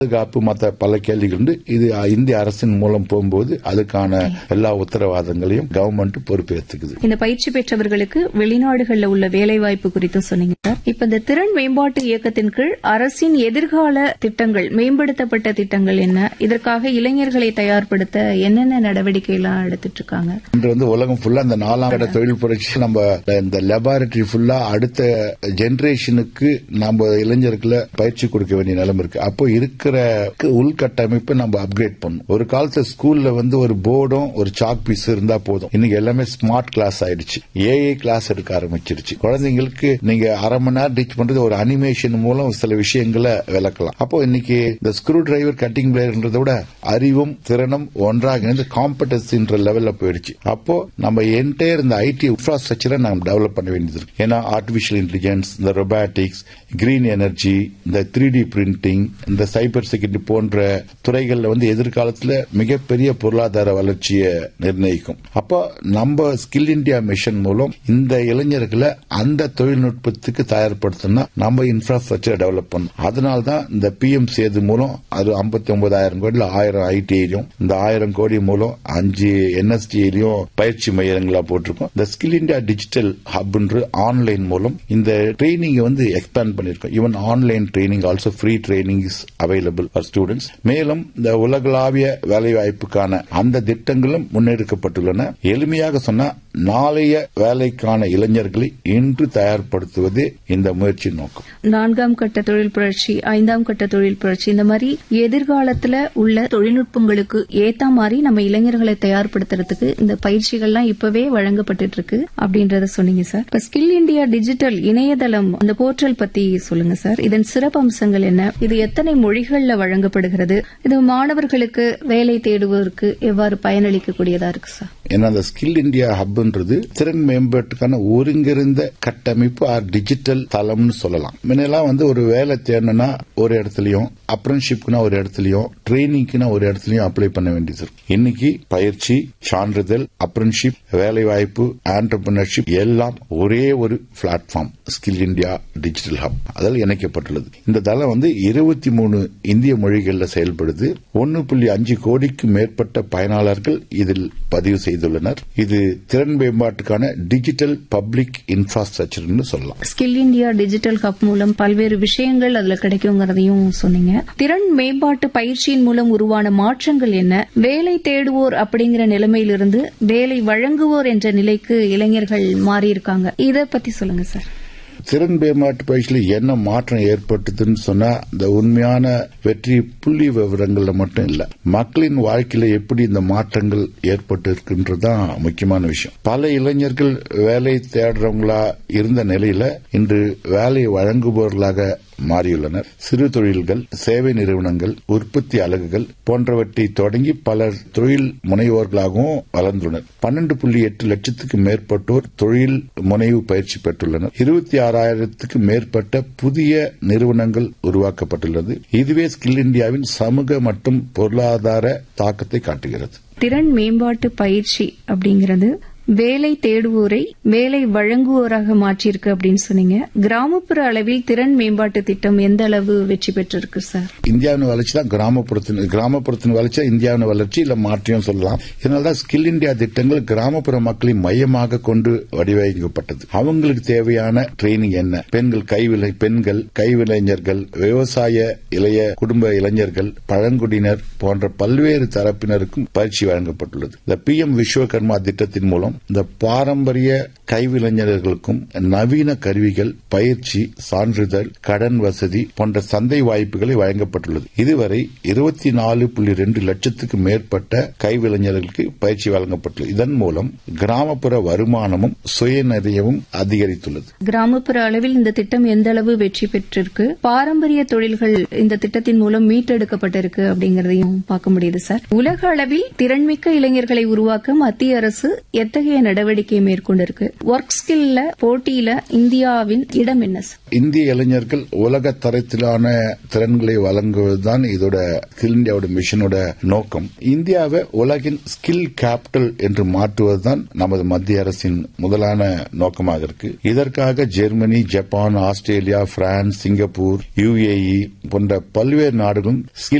பாதுகாப்பு மற்ற பல கேள்விகள் உண்டு இது இந்திய அரசின் மூலம் போகும்போது அதுக்கான எல்லா உத்தரவாதங்களையும் கவர்மெண்ட் பொறுப்பேற்றுக்குது இந்த பயிற்சி பெற்றவர்களுக்கு வெளிநாடுகள்ல உள்ள வேலைவாய்ப்பு குறித்தும் சொன்னீங்க சார் இப்ப இந்த திறன் மேம்பாட்டு இயக்கத்தின் கீழ் அரசின் எதிர்கால திட்டங்கள் மேம்படுத்தப்பட்ட திட்டங்கள் என்ன இதற்காக இளைஞர்களை தயார்படுத்த என்னென்ன நடவடிக்கை எல்லாம் எடுத்துட்டு இருக்காங்க இன்று வந்து உலகம் ஃபுல்லா இந்த நாலாம் கட்ட தொழில் புரட்சி நம்ம இந்த லெபார்டரி ஃபுல்லா அடுத்த ஜெனரேஷனுக்கு நம்ம இளைஞர்களை பயிற்சி கொடுக்க வேண்டிய நிலைமை இருக்கு அப்போ இருக்கிற உள்கட்டமைப்பை நம்ம அப்கிரேட் பண்ணணும் ஒரு காலத்துல ஸ்கூல்ல வந்து ஒரு போர்டும் ஒரு சாக் பீஸ் இருந்தா போதும் இன்னைக்கு எல்லாமே ஸ்மார்ட் கிளாஸ் ஆயிடுச்சு ஏஐ கிளாஸ் எடுக்க ஆரம்பிச்சிருச்சு குழந்தைங்களுக்கு நீங்க அரை மணி நேரம் டீச் பண்றது ஒரு அனிமேஷன் மூலம் சில விஷயங்களை விளக்கலாம் அப்போ இன்னைக்கு இந்த ஸ்க்ரூ டிரைவர் கட்டிங் பிளேயர்ன்றதை விட அறிவும் திறனும் ஒன்றாக இணைந்து காம்படன்சின்ற லெவல்ல போயிடுச்சு அப்போ நம்ம என்டையர் இந்த ஐடி இன்ஃப்ராஸ்ட்ரக்சரை நம்ம டெவலப் பண்ண வேண்டியது இருக்கு ஏன்னா ஆர்டிபிஷியல் இன்டெலிஜென்ஸ் இந்த ரொபாட்டிக்ஸ் கிரீன் எனர்ஜி இந்த த்ரீ டி பிரிண்டிங் இந்த சைபர் செக்யூரிட்டி போன்ற துறைகளில் வந்து எதிர்காலத்தில் மிகப்பெரிய பொருளாதார வளர்ச்சியை நிர்ணயிக்கும் அப்போ நம்ம ஸ்கில் இந்தியா மிஷன் மூலம் இந்த இளைஞர்களை அந்த தொழில்நுட்பத்துக்கு தயார்படுத்தணும்னா நம்ம இன்ஃப்ராஸ்ட்ரக்சர் டெவலப் பண்ணணும் அதனால தான் இந்த பிஎம் சேது மூலம் அது ஐம்பத்தி ஒன்பதாயிரம் கோடியில் ஆயிரம் ஐடிஐலையும் இந்த ஆயிரம் கோடி மூலம் அஞ்சு என்எஸ்டிஐலையும் பயிற்சி மையங்களா போட்டிருக்கோம் இந்த ஸ்கில் இந்தியா டிஜிட்டல் ஹப்ன்ற ஆன்லைன் மூலம் இந்த ட்ரைனிங் வந்து எக்ஸ்பேண்ட் பண்ணிருக்கோம் even online training also free training is available for students மேலும் இந்த உலகளாவிய வேலைவாய்ப்புக்கான அந்த திட்டங்களும் முன்னெடுக்கப்பட்டுள்ளன எளிமையாக சொன்னா நாளைய வேலைக்கான இளைஞர்களை இன்று தயார்படுத்துவதே இந்த முயற்சி நோக்கம் நான்காம் கட்ட தொழில் புரட்சி ஐந்தாம் கட்ட தொழில் புரட்சி இந்த மாதிரி எதிர்காலத்துல உள்ள தொழில்நுட்பங்களுக்கு ஏத்த மாதிரி நம்ம இளைஞர்களை தயார்படுத்துறதுக்கு இந்த பயிற்சிகள்லாம் இப்பவே வழங்கப்பட்டு இருக்கு அப்படின்றத சொன்னீங்க சார் இப்ப ஸ்கில் இந்தியா டிஜிட்டல் இணையதளம் அந்த போர்ட்டல் பத்தி சொல்லுங்க சார் இதன் சிறப்பு அம்சங்கள் என்ன இது எத்தனை மொழிகள்ல வழங்கப்படுகிறது இது மாணவர்களுக்கு வேலை தேடுவதற்கு எவ்வாறு பயனளிக்கக்கூடியதா இருக்கு சார் ஏன்னா அந்த ஸ்கில் இந்தியா ஹப்ன்றது திறன் மேம்பாட்டுக்கான ஒருங்கிருந்த கட்டமைப்பு ஆர் டிஜிட்டல் தளம்னு சொல்லலாம் முன்னெல்லாம் வந்து ஒரு வேலை தேடணும்னா ஒரு இடத்துலயும் அப்ரன்ஷிப்னா ஒரு இடத்துலயும் ட்ரைனிங்க்குனா ஒரு இடத்துலயும் அப்ளை பண்ண வேண்டியது இருக்கு இன்னைக்கு பயிற்சி சான்றிதழ் அப்ரன்ஷிப் வேலை வாய்ப்பு ஆண்டர்பிரினர்ஷிப் எல்லாம் ஒரே ஒரு platform skill India digital hub அதில் இணைக்கப்பட்டுள்ளது இந்த தளம் வந்து இருபத்தி மூணு இந்திய மொழிகளில் செயல்படுது ஒன்னு புள்ளி அஞ்சு கோடிக்கு மேற்பட்ட பயனாளர்கள் இதில் பதிவு செய்துள்ளனர் இது திறன் மேம்பாட்டுக்கான டிஜிட்டல் பப்ளிக் இன்ஃப்ராஸ்ட்ரக்சர்னு சொல்லலாம் ஸ்கில் இந்தியா டிஜிட்டல் ஹப் மூலம் பல்வேறு விஷயங்கள் அதுல கிடைக்குங்கிறதையும் சொன்னீங்க திறன் மேம்பாட்டு பயிற்சியின் மூலம் உருவான மாற்றங்கள் என்ன வேலை தேடுவோர் அப்படிங்கிற நிலைமையிலிருந்து வேலை வழங்குவோர் என்ற நிலைக்கு இளைஞர்கள் மாறியிருக்காங்க இத பத்தி சொல்லுங்க சார் திறன் மேம்பாட்டு பயிற்சியில் என்ன மாற்றம் ஏற்பட்டதுன்னு சொன்னா இந்த உண்மையான வெற்றி புள்ளி விவரங்கள்ல மட்டும் இல்ல மக்களின் வாழ்க்கையில எப்படி இந்த மாற்றங்கள் ஏற்பட்டு இருக்குன்றதுதான் முக்கியமான விஷயம் பல இளைஞர்கள் வேலை தேடுறவங்களா இருந்த நிலையில இன்று வேலை வழங்குபவர்களாக மாறியுள்ளனர் சிறு தொழில்கள் சேவை நிறுவனங்கள் உற்பத்தி அலகுகள் போன்றவற்றை தொடங்கி பலர் தொழில் முனைவோர்களாகவும் வளர்ந்துள்ளனர் பன்னெண்டு புள்ளி எட்டு லட்சத்துக்கு மேற்பட்டோர் தொழில் முனைவு பயிற்சி பெற்றுள்ளனர் இருபத்தி ஆறாயிரத்துக்கு மேற்பட்ட புதிய நிறுவனங்கள் உருவாக்கப்பட்டுள்ளது இதுவே ஸ்கில் இந்தியாவின் சமூக மற்றும் பொருளாதார தாக்கத்தை காட்டுகிறது திறன் மேம்பாட்டு பயிற்சி அப்படிங்கிறது வேலை தேடுவோரை வேலை வழங்குவோராக மாற்றியிருக்கு அப்படின்னு சொன்னீங்க கிராமப்புற அளவில் திறன் மேம்பாட்டு திட்டம் எந்த அளவு வெற்றி பெற்றிருக்கு சார் இந்தியாவின் வளர்ச்சி தான் கிராமப்புறத்தின் கிராமப்புறத்தின் வளர்ச்சி இந்தியாவின் வளர்ச்சி இல்ல மாற்றியும் சொல்லலாம் இதனால்தான் ஸ்கில் இந்தியா திட்டங்கள் கிராமப்புற மக்களை மையமாக கொண்டு வடிவமைக்கப்பட்டது அவங்களுக்கு தேவையான ட்ரைனிங் என்ன பெண்கள் கைவிலை பெண்கள் கைவிளைஞர்கள் விவசாய இளைய குடும்ப இளைஞர்கள் பழங்குடியினர் போன்ற பல்வேறு தரப்பினருக்கும் பயிற்சி வழங்கப்பட்டுள்ளது இந்த பி எம் விஸ்வகர்மா திட்டத்தின் மூலம் இந்த பாரம்பரிய கைவிளைஞர்களுக்கும் நவீன கருவிகள் பயிற்சி சான்றிதழ் கடன் வசதி போன்ற சந்தை வாய்ப்புகளை வழங்கப்பட்டுள்ளது இதுவரை இருபத்தி நாலு புள்ளி ரெண்டு லட்சத்துக்கு மேற்பட்ட கைவிளைஞர்களுக்கு பயிற்சி வழங்கப்பட்டுள்ளது இதன் மூலம் கிராமப்புற வருமானமும் சுயநிறையவும் அதிகரித்துள்ளது கிராமப்புற அளவில் இந்த திட்டம் எந்த அளவு வெற்றி பெற்றிருக்கு பாரம்பரிய தொழில்கள் இந்த திட்டத்தின் மூலம் மீட்டெடுக்கப்பட்டிருக்கு அப்படிங்கறதையும் பார்க்க முடியுது சார் உலக அளவில் திறன்மிக்க இளைஞர்களை உருவாக்க மத்திய அரசு எத்தகைய எத்தகைய நடவடிக்கை மேற்கொண்டிருக்கு ஒர்க் ஸ்கில்ல போட்டியில இந்தியாவின் இடம் என்ன சார் இந்திய இளைஞர்கள் உலக தரத்திலான திறன்களை வழங்குவதுதான் இதோட ஸ்கில் இந்தியாவோட மிஷனோட நோக்கம் இந்தியாவை உலகின் ஸ்கில் கேபிட்டல் என்று மாற்றுவதுதான் நமது மத்திய அரசின் முதலான நோக்கமாக இருக்கு இதற்காக Germany Japan Australia France Singapore UAE போன்ற பல்வேறு நாடுகளும் ஸ்கில்